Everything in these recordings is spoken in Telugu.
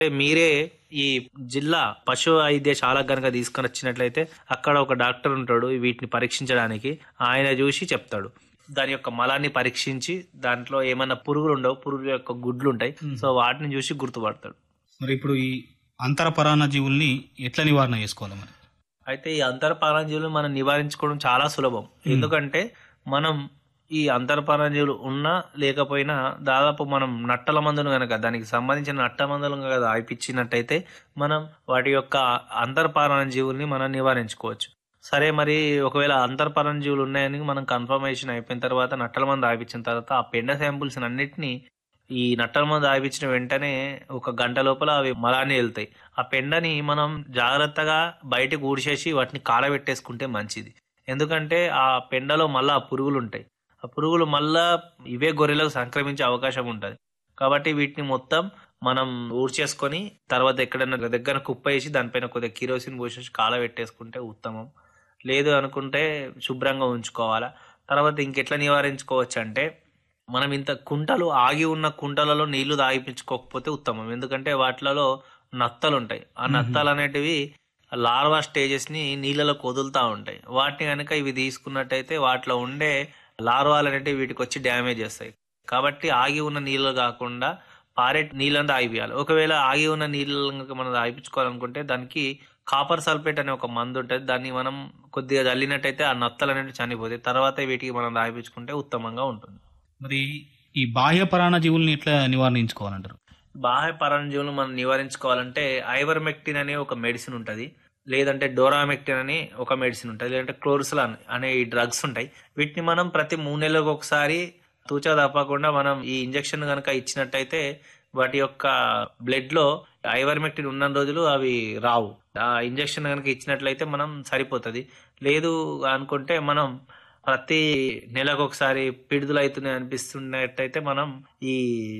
మీరే ఈ జిల్లా పశు వైద్యశాలకు గనక తీసుకొని వచ్చినట్లయితే అక్కడ ఒక డాక్టర్ ఉంటాడు వీటిని పరీక్షించడానికి ఆయన చూసి చెప్తాడు దాని యొక్క మలాన్ని పరీక్షించి దాంట్లో ఏమన్నా పురుగులు ఉండవు పురుగుల యొక్క గుడ్లు ఉంటాయి సో వాటిని చూసి గుర్తుపడతాడు మరి ఇప్పుడు ఈ అంతరపరాన్న జీవుల్ని ఎట్లా నివారణ చేసుకోవాలి మరి అయితే ఈ అంతర్పరాజీవులు మనం నివారించుకోవడం చాలా సులభం ఎందుకంటే మనం ఈ అంతర్పరాజీవులు ఉన్నా లేకపోయినా దాదాపు మనం నట్టల మందును గనక దానికి సంబంధించిన నట్ట మందులు కనుక ఆయిపించినట్టయితే మనం వాటి యొక్క అంతర్పరాజీవుల్ని మనం నివారించుకోవచ్చు సరే మరి ఒకవేళ అంతర్పరాజీవులు ఉన్నాయని మనం కన్ఫర్మేషన్ అయిపోయిన తర్వాత నట్టల మందు ఆయిపించిన తర్వాత ఆ పెండ శాంపుల్స్ అన్నిటిని ఈ నట్టల మందు ఆయిపించిన వెంటనే ఒక గంట లోపల అవి మలాన్ని వెళ్తాయి ఆ పెండని మనం జాగ్రత్తగా బయటకు ఊడ్చేసి వాటిని కాలబెట్టేసుకుంటే మంచిది ఎందుకంటే ఆ పెండలో మళ్ళా ఆ పురుగులు ఉంటాయి ఆ పురుగులు మళ్ళా ఇవే గొర్రెలకు సంక్రమించే అవకాశం ఉంటుంది కాబట్టి వీటిని మొత్తం మనం ఊడ్చేసుకొని తర్వాత ఎక్కడైనా దగ్గర కుప్ప వేసి దానిపైన కొద్దిగా కిరోసిన్ పోసేసి కాలబెట్టేసుకుంటే ఉత్తమం లేదు అనుకుంటే శుభ్రంగా ఉంచుకోవాలా తర్వాత ఇంకెట్లా నివారించుకోవచ్చు అంటే మనం ఇంత కుంటలు ఆగి ఉన్న కుంటలలో నీళ్లు తాగిపించుకోకపోతే ఉత్తమం ఎందుకంటే వాటిలలో నత్తలు ఉంటాయి ఆ నత్తలు అనేటివి లార్వా స్టేజెస్ ని నీళ్ళలో వదులుతా ఉంటాయి వాటిని కనుక ఇవి తీసుకున్నట్టయితే వాటిలో ఉండే లార్వాలు అనేటివి వీటికి వచ్చి డ్యామేజ్ చేస్తాయి కాబట్టి ఆగి ఉన్న నీళ్ళు కాకుండా పారే నీళ్ళంతా ఆగిపోయాలి ఒకవేళ ఆగి ఉన్న నీళ్ళు కనుక మనం ఆగిపించుకోవాలనుకుంటే దానికి కాపర్ సల్ఫేట్ అనే ఒక మందు ఉంటుంది దాన్ని మనం కొద్దిగా చల్లినట్టయితే ఆ నత్తలు అనేవి చనిపోతాయి తర్వాత వీటికి మనం ఆగిపించుకుంటే ఉత్తమంగా ఉంటుంది మరి ఈ బాహ్య పరాణ జీవుల్ని ఎట్లా నివారించుకోవాలంటారు బాహ్య పరాణజీవులు మనం నివారించుకోవాలంటే ఐవర్మెక్టిన్ అనే ఒక మెడిసిన్ ఉంటుంది లేదంటే డోరామెక్టిన్ అని ఒక మెడిసిన్ ఉంటుంది లేదంటే క్లోరిసలాన్ అనే ఈ డ్రగ్స్ ఉంటాయి వీటిని మనం ప్రతి మూడు నెలలకు ఒకసారి తూచా తప్పకుండా మనం ఈ ఇంజెక్షన్ కనుక ఇచ్చినట్టయితే వాటి యొక్క బ్లడ్ లో ఐవర్మెక్టిన్ ఉన్న రోజులు అవి రావు ఆ ఇంజెక్షన్ కనుక ఇచ్చినట్లయితే మనం సరిపోతుంది లేదు అనుకుంటే మనం ప్రతి నెలకు ఒకసారి పిడుదలు అవుతున్నాయి అనిపిస్తున్నట్టయితే మనం ఈ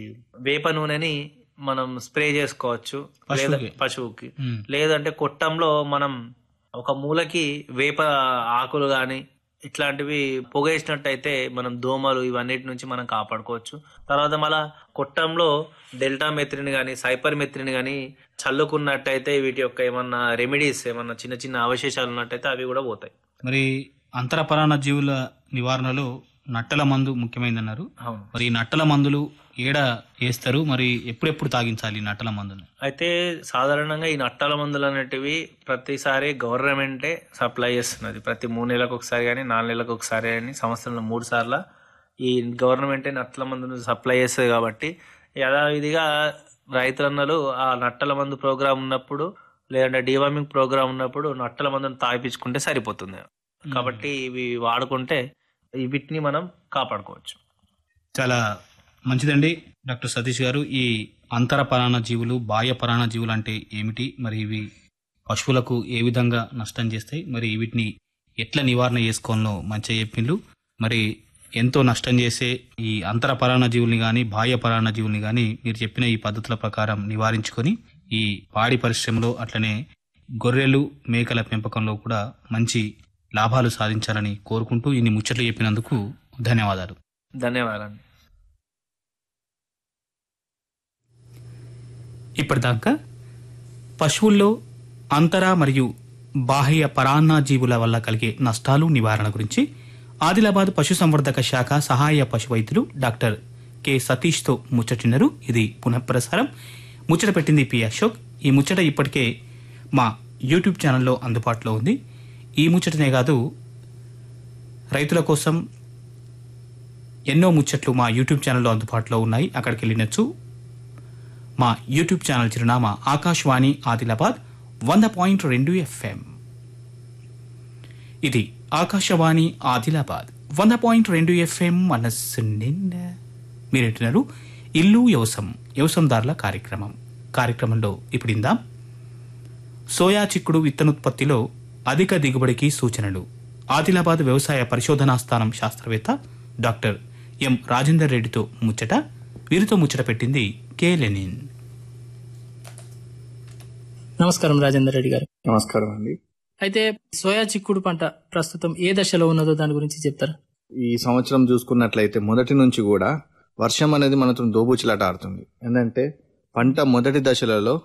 వేప నూనెని మనం స్ప్రే చేసుకోవచ్చు లేదా పశువుకి. పశువుకి ఉమ్. లేదంటే కొట్టంలో మనం ఒక మూలకి వేప ఆకులు గాని ఇట్లాంటివి పొగేసినట్టయితే మనం దోమలు ఇవన్నిటి నుంచి మనం కాపాడుకోవచ్చు తర్వాత మళ్ళా కొట్టంలో డెల్టా మెత్రిన్ గాని సైపర్ మెత్రిన్ గాని చల్లుకున్నట్టయితే వీటి యొక్క ఏమన్నా రెమెడీస్ ఏమన్నా చిన్న చిన్న అవశేషాలు ఉన్నట్టయితే అవి కూడా పోతాయి మరి అంతరపరాణ జీవుల నివారణలో నట్టల మందు ముఖ్యమైనదన్నారు అవును మరి ఈ నట్టల మందులు ఏడ వేస్తారు మరి ఎప్పుడెప్పుడు తాగించాలి ఈ నట్టల మందులు అయితే సాధారణంగా ఈ నట్టాల మందులు అనేటివి ప్రతిసారి గవర్నమెంటే సప్లై చేస్తున్నది ప్రతి మూడు నెలలకు ఒకసారి కానీ నాలుగు నెలలకు ఒకసారి కానీ సంవత్సరంలో మూడు సార్లు ఈ గవర్నమెంటే నట్టల మందును సప్లై చేస్తుంది కాబట్టి యథావిధిగా రైతులన్నలు ఆ నట్టల మందు ప్రోగ్రాం ఉన్నప్పుడు లేదంటే డివార్మింగ్ ప్రోగ్రాం ఉన్నప్పుడు నట్టల మందును తాగిపించుకుంటే సరిపోతుంది కాబట్టి ఇవి వాడుకుంటే ఈ వీటిని మనం కాపాడుకోవచ్చు చాలా మంచిదండి డాక్టర్ సతీష్ గారు ఈ అంతర పరాణ జీవులు బాహ్య పరాణ జీవులు అంటే ఏమిటి మరి ఇవి పశువులకు ఏ విధంగా నష్టం చేస్తాయి మరి వీటిని ఎట్లా నివారణ చేసుకోవాలో మంచిగా చెప్పిండ్రు మరి ఎంతో నష్టం చేసే ఈ అంతర పరాణ జీవుల్ని కానీ బాహ్య పరాణ జీవుల్ని కానీ మీరు చెప్పిన ఈ పద్ధతుల ప్రకారం నివారించుకొని ఈ పాడి పరిశ్రమలో అట్లనే గొర్రెలు మేకల పెంపకంలో కూడా మంచి లాభాలు సాధించాలని కోరుకుంటూ ఇన్ని ముచ్చట్లు చెప్పినందుకు ధన్యవాదాలు ధన్యవాదాలు ఇప్పటిదాకా పశువుల్లో అంతర మరియు బాహ్య పరాన్న జీవుల వల్ల కలిగే నష్టాలు నివారణ గురించి ఆదిలాబాద్ పశుసంవర్ధక శాఖ సహాయ పశు వైద్యులు డాక్టర్ కె సతీష్తో ముచ్చటిన్నారు ఇది పునఃప్రసారం ముచ్చట పెట్టింది పి అశోక్ ఈ ముచ్చట ఇప్పటికే మా యూట్యూబ్ ఛానల్లో అందుబాటులో ఉంది ఈ ముచ్చటనే కాదు రైతుల కోసం ఎన్నో ముచ్చట్లు మా యూట్యూబ్ ఛానల్లో అందుబాటులో ఉన్నాయి అక్కడికి వెళ్ళినచ్చు మా యూట్యూబ్ ఛానల్ చిరునామా ఆకాశవాణి ఆదిలాబాద్ వంద పాయింట్ రెండు ఎఫ్ఎం ఇది ఆకాశవాణి ఆదిలాబాద్ వంద పాయింట్ రెండు ఎఫ్ఎం మనస్సు నిండా మీరేంటున్నారు ఇల్లు యవసం యవసందారుల కార్యక్రమం కార్యక్రమంలో ఇప్పుడు ఇందాం సోయా చిక్కుడు విత్తనోత్పత్తిలో అధిక దిగుబడికి సూచనలు ఆదిలాబాద్ వ్యవసాయ పరిశోధనా స్థానం శాస్త్రవేత్త డాక్టర్ ఎం రాజేందర్ రెడ్డితో ముచ్చట వీరితో ముచ్చట పెట్టింది కె లెనిన్ నమస్కారం రాజేందర్ రెడ్డి గారు నమస్కారం అండి అయితే సోయా చిక్కుడు పంట ప్రస్తుతం ఏ దశలో ఉన్నదో దాని గురించి చెప్తారా ఈ సంవత్సరం చూసుకున్నట్లయితే మొదటి నుంచి కూడా వర్షం అనేది మనతో దోబూచులాట ఆడుతుంది ఏంటంటే పంట మొదటి దశలలో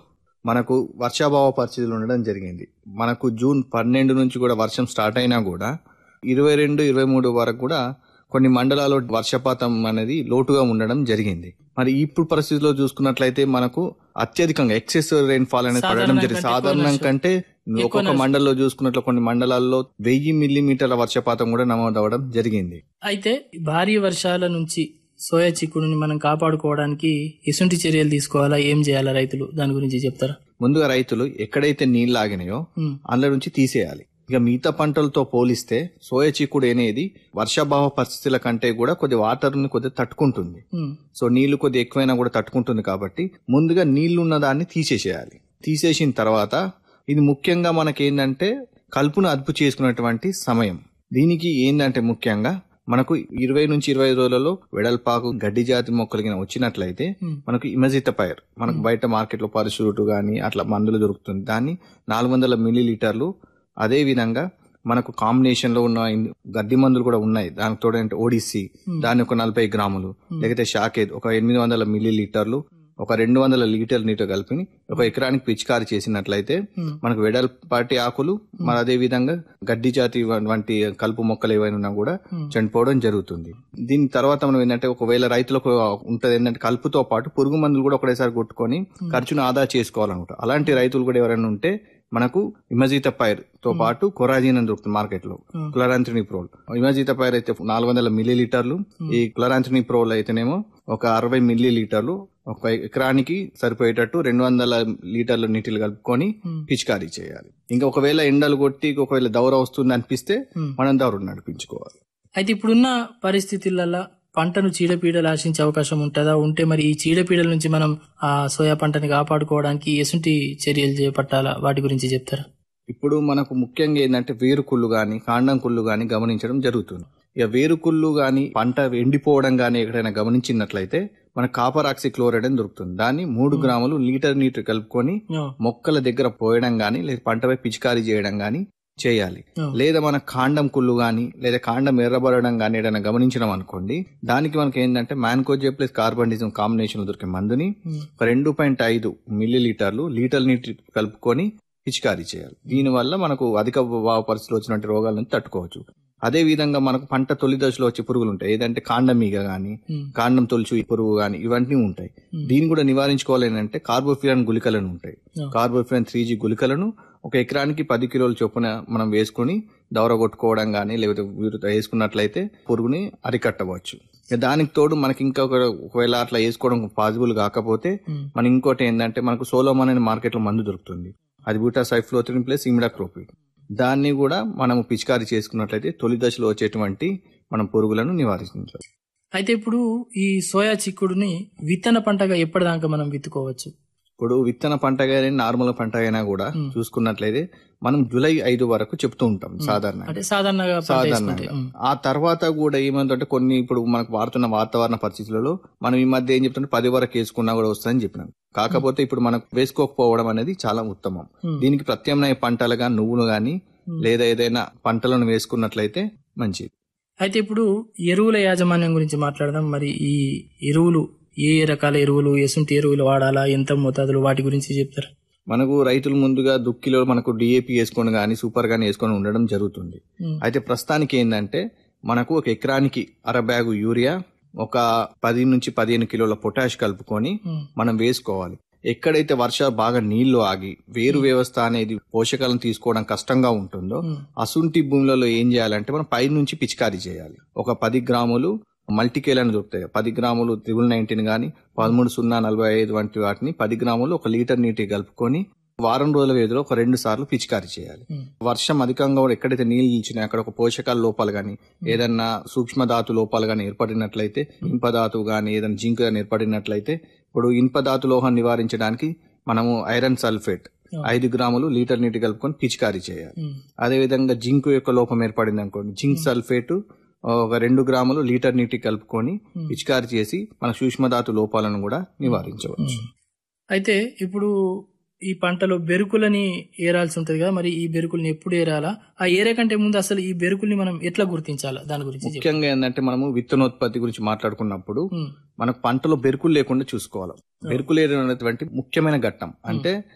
మనకు వర్షాభావ పరిస్థితులు ఉండడం జరిగింది మనకు జూన్ పన్నెండు నుంచి కూడా వర్షం స్టార్ట్ అయినా కూడా ఇరవై రెండు ఇరవై మూడు వరకు కూడా కొన్ని మండలాల్లో వర్షపాతం అనేది లోటుగా ఉండడం జరిగింది మరి ఇప్పుడు పరిస్థితిలో చూసుకున్నట్లయితే మనకు అత్యధికంగా ఎక్సెస్ రెయిన్ ఫాల్ అనేది పడడం సాధారణం జరిగింది కంటే సాధారణం ఎక్కువ కంటే ఒక్కొక్క మండలంలో చూసుకున్నట్లు కొన్ని మండలాల్లో వెయ్యి మిల్లీమీటర్ల వర్షపాతం కూడా నమోదవడం జరిగింది అయితే భారీ వర్షాల నుంచి సోయా చిక్కుడుని మనం కాపాడుకోవడానికి ఎసుంటి చర్యలు తీసుకోవాలా ఏం చేయాలా రైతులు దాని గురించి చెప్తారా ముందుగా రైతులు ఎక్కడైతే నీళ్లు ఆగినాయో ఉమ్, అందులో నుంచి తీసేయాలి ఇక మిగతా పంటలతో పోలిస్తే సోయా చిక్కుడు అనేది వర్షాభావ పరిస్థితుల కంటే కూడా కొద్ది వాటర్ ని కొద్దిగా తట్టుకుంటుంది ఉమ్, సో నీళ్లు కొద్ది ఎక్కువైనా కూడా తట్టుకుంటుంది కాబట్టి ముందుగా నీళ్లు ఉన్న దాన్ని తీసేసేయాలి తీసేసిన తర్వాత ఇది ముఖ్యంగా మనకి ఏంటంటే కలుపును అదుపు చేసుకున్నటువంటి సమయం దీనికి ఏంటంటే ముఖ్యంగా మనకు ఇరవై నుంచి ఇరవై రోజులలో వెడల్పాకు గడ్డి జాతి మొక్కలు గిన వచ్చినట్లయితే Hmm. మనకు ఇమజిత పైర్ మనకు బయట మార్కెట్లో పరిశురుటు గాని అట్లా మందులు దొరుకుతుంది దాన్ని నాలుగు వందల మిల్లీ లీటర్లు అదే విధంగా మనకు కాంబినేషన్ లో ఉన్న ఇన్- గడ్డి మందులు కూడా ఉన్నాయి దానికి తోడంటే ఓడిసి దాని ఒక నలభై గ్రాములు లేకపోతే షాకేద్ ఒక ఎనిమిది వందల మిల్లీ లీటర్లు ఒక రెండు వందల లీటర్ నీటి కలిపి ఒక ఎకరానికి పిచికారి చేసినట్లయితే Hmm. మనకు వెడల్పాటి ఆకులు మరి అదే విధంగా గడ్డి జాతి వ- వంటి కలుపు మొక్కలు ఏవైనా ఉన్నా కూడా చనిపోవడం జరుగుతుంది దీని తర్వాత మనం ఏంటంటే ఒకవేళ రైతులకు ఉంటది ఏంటంటే కలుపుతో పాటు పురుగు మందులు కూడా ఒకటేసారి కొట్టుకొని ఖర్చును ఆదా చేసుకోవాలన్నమాట అలాంటి రైతులు కూడా ఎవరైనా ఉంటే మనకు ఇమజిత పైర్ తో పాటు కొరాజిన్ అని దొరుకుతుంది మార్కెట్ లో క్లరాంథ్రిని ప్రోల్ ఇమజిత పైర్ అయితే నాలుగు వందల మిల్లీ లీటర్లు ఈ క్లరాంథ్రిని ప్రోల్ అయితేనేమో ఒక అరవై మిల్లీ లీటర్లు ఒక ఎకరానికి సరిపోయేటట్టు రెండు వందల లీటర్ల నీటిలు కలుపుకొని పిచికారీ చేయాలి ఇంకా ఒకవేళ ఎండలు కొట్టి ఒకవేళ దౌర వస్తుంది అనిపిస్తే మనం దౌర నడిపించుకోవాలి అయితే ఇప్పుడున్న పరిస్థితులలో పంటను చీడపీడలు ఆశించే అవకాశం ఉంటుందా ఉంటే మరి ఈ చీడపీడల నుంచి మనం ఆ సోయా పంటని కాపాడుకోవడానికి ఎసుంటి చర్యలు చేపట్టాలా వాటి గురించి చెప్తారా ఇప్పుడు మనకు ముఖ్యంగా ఏంటంటే వేరుకుళ్ళు గాని కాండం కుళ్ళు గాని గమనించడం జరుగుతుంది ఇక వేరుకుళ్ళు గాని పంట ఎండిపోవడం గాని ఎక్కడైనా గమనించినట్లయితే మన కాపర్ ఆక్సి క్లోరైడ్ అని దొరుకుతుంది దాన్ని మూడు గ్రాములు లీటర్ నీటి కలుపుకొని ఆ, మొక్కల దగ్గర పోయడం గాని లేదా పంటపై పిచికారీ చేయడం గాని చేయాలి ఆ. లేదా మన కాండం కుళ్ళు గాని లేదా కాండం ఎర్రబడడం గాని ఏదైనా గమనించడం అనుకోండి దానికి మనకి ఏంటంటే మ్యాన్కోజే ప్లస్ కార్బన్డిజం కాంబినేషన్ లో దొరికే మందుని ఉమ్, ఒక రెండు పాయింట్ ఐదు మిల్లీ లీటర్లు లీటర్ నీటి కలుపుకొని పిచికారీ చేయాలి దీనివల్ల మనకు అధిక భావ పరిస్థితులు వచ్చినటువంటి రోగాల నుంచి తట్టుకోవచ్చు అదే విధంగా మనకు పంట తొలి దశలో వచ్చే పురుగులు ఉంటాయి ఏదంటే కాండమీగ గాని ఉమ్, కాండం తొలుచు పురుగు గాని ఇవన్నీ ఉంటాయి దీన్ని కూడా నివారించుకోవాలి ఏంటంటే కార్బోఫిరాన్ గుళికలను ఉంటాయి Yeah. కార్బోఫిరాన్ త్రీ జీ గుళికలను ఒక ఎకరానికి పది కిలోల చొప్పున మనం వేసుకుని దౌర కొట్టుకోవడం గానీ లేకపోతే వీరు వేసుకున్నట్లయితే పురుగుని అరికట్టవచ్చు ఇక దానికి తోడు మనకి ఇంకా ఒక ఒకవేళ అట్లా వేసుకోవడం పాసిబుల్ కాకపోతే ఉమ్, మన ఇంకోటి ఏంటంటే మనకు సోలోమాన్ అనే మార్కెట్ లో మందు దొరుకుతుంది అది బూటా సైఫ్లోత్రిన్ ప్లస్ ఇమిడాక్రోపిడ్ దాన్ని కూడా మనం పిచికారీ చేసుకున్నట్లయితే తొలి దశలో వచ్చేటువంటి మనం పురుగులను నివారించవచ్చు అయితే ఇప్పుడు ఈ సోయా చిక్కుడుని విత్తన పంటగా ఎప్పటిదాకా మనం విత్తుకోవచ్చు ఇప్పుడు విత్తన పంట కానీ నార్మల్ పంట అయినా కూడా చూసుకున్నట్లయితే మనం జూలై ఐదు వరకు చెప్తూ ఉంటాం సాధారణంగా అంటే సాధారణంగా పంట వేసుకుంటే సాధారణంగా ఉమ్, ఆ తర్వాత కూడా ఏమంటే కొన్ని ఇప్పుడు మనకు వాడుతున్న వాతావరణ పరిస్థితులలో మనం ఈ మధ్య ఏం చెప్తుంటే పది వరకు వేసుకున్నా కూడా వస్తుందని చెప్పినాం కాకపోతే ఇప్పుడు మనకు వేసుకోకపోవడం అనేది చాలా ఉత్తమం Hmm. దీనికి ప్రత్యామ్నాయ పంటలుగా నువ్వులు గాని లేదా ఏదైనా పంటలను వేసుకున్నట్లయితే మంచిది అయితే ఇప్పుడు ఎరువుల యాజమాన్యం గురించి మాట్లాడదాం మరి ఈ ఎరువులు ఏ ఏ రకాల ఎరువులు ఎసుంటి ఎరువులు వాడాలా ఎంత మోతాదులు వాటి గురించి చెప్తారా మనకు రైతులు ముందుగా దుక్కిలో మనకు డిఏపి వేసుకొని గాని సూపర్ గాని వేసుకొని ఉండడం జరుగుతుంది ఉమ్, అయితే ప్రస్తుతానికి ఏంటంటే మనకు ఒక ఎకరానికి అర బ్యాగు యూరియా ఒక పది నుంచి పదిహేను కిలోల పొటాష్ కలుపుకొని ఉమ్, మనం వేసుకోవాలి ఎక్కడైతే వర్ష బాగా నీళ్లు ఆగి వేరు వ్యవస్థ అనేది పోషకాలను తీసుకోవడం కష్టంగా ఉంటుందో ఉమ్, అసుంటి భూములలో ఏం చేయాలంటే మనం పై నుంచి పిచికారీ చేయాలి ఒక పది గ్రాములు మల్టీకేల్ అని దొరుకుతాయి పది గ్రాములు త్రిబుల్ నైన్టీన్ గాని పదమూడు సున్నా నలభై ఐదు వంటి వాటిని పది గ్రాములు ఒక లీటర్ నీటి కలుపుకొని వారం రోజుల వ్యవధిలో ఒక రెండు సార్లు పిచికారీ చేయాలి ఉమ్, వర్షం అధికంగా కూడా ఎక్కడైతే నీళ్లు నిలిచినాయి అక్కడ ఒక పోషకాల లోపాలు గాని ఏదన్నా సూక్ష్మ ధాతు లోపాలు గాని ఏర్పడినట్లయితే ఇనుప ధాతువు గాని ఏదైనా జింక్ గాని ఏర్పడినట్లయితే ఇప్పుడు ఇనుప ధాతు లోహం నివారించడానికి మనము ఐరన్ సల్ఫేట్ ఐదు గ్రాములు లీటర్ నీటి కలుపుకొని పిచికారీ చేయాలి ఉమ్, అదే విధంగా జింక్ యొక్క లోపం ఏర్పడింది అనుకోండి జింక్ సల్ఫేట్ ఒక రెండు గ్రాములు లీటర్ నీటి కలుపుకొని పిచికారీ చేసి మన సూక్ష్మధాతు లోపాలను కూడా నివారించవచ్చు అయితే ఇప్పుడు ఈ పంటలో బెరుకులని ఏరాల్సి ఉంటది కదా మరి ఈ బెరుకుల్ని ఎప్పుడు ఏరాలా ఆ ఏరే కంటే ముందు అసలు ఈ బెరుకుల్ని మనం ఎట్లా గుర్తించాలా దాని గురించి చెప్పు. ముఖ్యంగా ఏంటంటే మనము విత్తనోత్పత్తి గురించి మాట్లాడుకున్నప్పుడు ఉమ్, మనకు పంటలో బెరుకులు లేకుండా చూసుకోవాలి బెరుకులు అనేటువంటి ముఖ్యమైన ఘట్టం అంటే